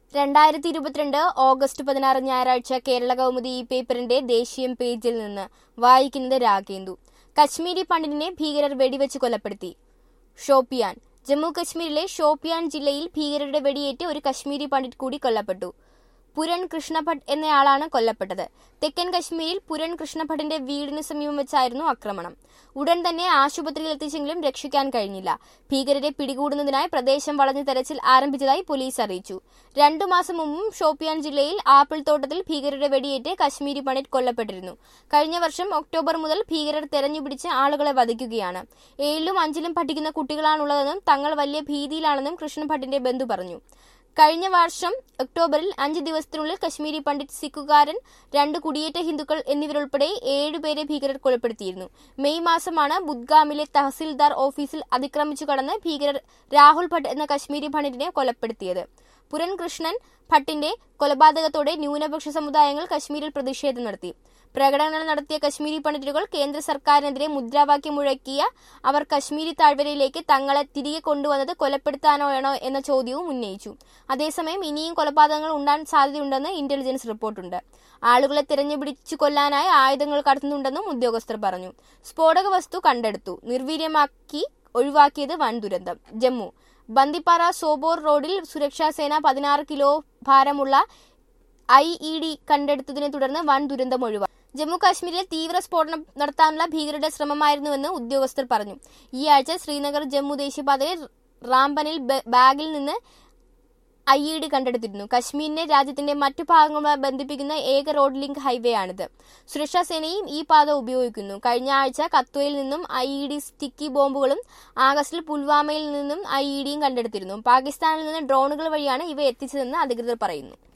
രണ്ടായിരത്തി ഇരുപത്തിരണ്ട് ഓഗസ്റ്റ് പതിനാറ് ഞായറാഴ്ച കേരള കൗമുദി ഈ പേപ്പറിന്റെ ദേശീയം പേജിൽ നിന്ന് വായിക്കുന്നത് രാഗേന്ദു കശ്മീരി പണ്ഡിറ്റിനെ ഭീകരർ വെടിവെച്ച് കൊലപ്പെടുത്തി ഷോപ്പിയാൻ ജമ്മു കശ്മീരിലെ ഷോപ്പിയാൻ ജില്ലയിൽ ഭീകരരുടെ വെടിയേറ്റ് ഒരു കശ്മീരി പണ്ഡിറ്റ് കൂടി കൊല്ലപ്പെട്ടു പുരൺ കൃഷ്ണഭട്ട് എന്നയാളാണ് കൊല്ലപ്പെട്ടത് തെക്കൻ കശ്മീരിൽ പുരൺ കൃഷ്ണഭട്ടിന്റെ വീടിനു സമീപം വെച്ചായിരുന്നു ആക്രമണം ഉടൻ തന്നെ ആശുപത്രിയിൽ എത്തിച്ചെങ്കിലും രക്ഷിക്കാൻ കഴിഞ്ഞില്ല ഭീകരരെ പിടികൂടുന്നതിനായി പ്രദേശം വളഞ്ഞ് തെരച്ചിൽ ആരംഭിച്ചതായി പോലീസ് അറിയിച്ചു രണ്ടു മാസം മുമ്പും ഷോപ്പിയാൻ ജില്ലയിൽ ആപ്പിൾ തോട്ടത്തിൽ ഭീകരരുടെ വെടിയേറ്റ് കശ്മീരി പണ്ഡിറ്റ് കൊല്ലപ്പെട്ടിരുന്നു കഴിഞ്ഞ വർഷം ഒക്ടോബർ മുതൽ ഭീകരർ തെരഞ്ഞുപിടിച്ച് ആളുകളെ വധിക്കുകയാണ് ഏഴിലും അഞ്ചിലും പഠിക്കുന്ന കുട്ടികളാണുള്ളതെന്നും തങ്ങൾ വലിയ ഭീതിയിലാണെന്നും കൃഷ്ണഭട്ടിന്റെ ബന്ധു പറഞ്ഞു കഴിഞ്ഞ വർഷം ഒക്ടോബറിൽ അഞ്ച് ദിവസത്തിനുള്ളിൽ കശ്മീരി പണ്ഡിറ്റ് സിഖുകാരൻ രണ്ട് കുടിയേറ്റ ഹിന്ദുക്കൾ എന്നിവരുൾപ്പെടെ ഏഴുപേരെ ഭീകരർ കൊലപ്പെടുത്തിയിരുന്നു മെയ് മാസമാണ് ബുദ്ഗാമിലെ തഹസിൽദാർ ഓഫീസിൽ അതിക്രമിച്ചു കടന്ന് ഭീകരർ രാഹുൽ ഭട്ട് എന്ന കശ്മീരി പണ്ഡിറ്റിനെ കൊലപ്പെടുത്തിയത് പുരൻ കൃഷ്ണൻ ഭട്ടിന്റെ കൊലപാതകത്തോടെ ന്യൂനപക്ഷ സമുദായങ്ങൾ കശ്മീരിൽ പ്രതിഷേധം നടത്തി പ്രകടനങ്ങൾ നടത്തിയ കശ്മീരി പണ്ഡിറ്റുകൾ കേന്ദ്ര സർക്കാരിനെതിരെ മുദ്രാവാക്യം മുഴക്കിയ അവർ കശ്മീരി താഴ്വരയിലേക്ക് തങ്ങളെ തിരികെ കൊണ്ടുവന്നത് കൊലപ്പെടുത്താനാണോ എന്ന ചോദ്യവും ഉന്നയിച്ചു അതേസമയം ഇനിയും കൊലപാതകങ്ങൾ ഉണ്ടാൻ സാധ്യതയുണ്ടെന്ന് ഇന്റലിജൻസ് റിപ്പോർട്ടുണ്ട് ആളുകളെ തിരഞ്ഞുപിടിച്ചു കൊല്ലാനായി ആയുധങ്ങൾ കടത്തുന്നുണ്ടെന്നും ഉദ്യോഗസ്ഥർ പറഞ്ഞു സ്ഫോടക വസ്തു കണ്ടെടുത്തു നിർവീര്യമാക്കി ഒഴിവാക്കിയത് വൻ ദുരന്തം ജമ്മു ബന്ദിപ്പാറ സോബോർ റോഡിൽ സുരക്ഷാസേന പതിനാറ് കിലോ ഭാരമുള്ള ഐ ഇ ഡി കണ്ടെടുത്തതിനെ തുടർന്ന് വൻ ദുരന്തം ഒഴിവാക്കി ജമ്മു കാശ്മീരിൽ തീവ്ര സ്ഫോടനം നടത്താനുള്ള ഭീകരരുടെ ശ്രമമായിരുന്നുവെന്ന് ഉദ്യോഗസ്ഥർ പറഞ്ഞു ഈ ആഴ്ച ശ്രീനഗർ ജമ്മു ദേശീയപാതയിൽ റാംബനിൽ ബാഗിൽ നിന്ന് ഐ ഇ ഡി കണ്ടെടുത്തിരുന്നു കശ്മീരിനെ രാജ്യത്തിന്റെ മറ്റു ഭാഗങ്ങളുമായി ബന്ധിപ്പിക്കുന്ന ഏക റോഡ് ലിങ്ക് ഹൈവേ ആണിത് സുരക്ഷാ സേനയും ഈ പാത ഉപയോഗിക്കുന്നു കഴിഞ്ഞ ആഴ്ച കത്വയിൽ നിന്നും ഐ ഇ ഡി സ്റ്റിക്കി ബോംബുകളും ആഗസ്റ്റിൽ പുൽവാമയിൽ നിന്നും ഐ ഇ ഡിയും കണ്ടെടുത്തിരുന്നു പാകിസ്ഥാനിൽ നിന്ന് ഡ്രോണുകൾ വഴിയാണ് ഇവ എത്തിച്ചതെന്ന് അധികൃതർ പറയുന്നു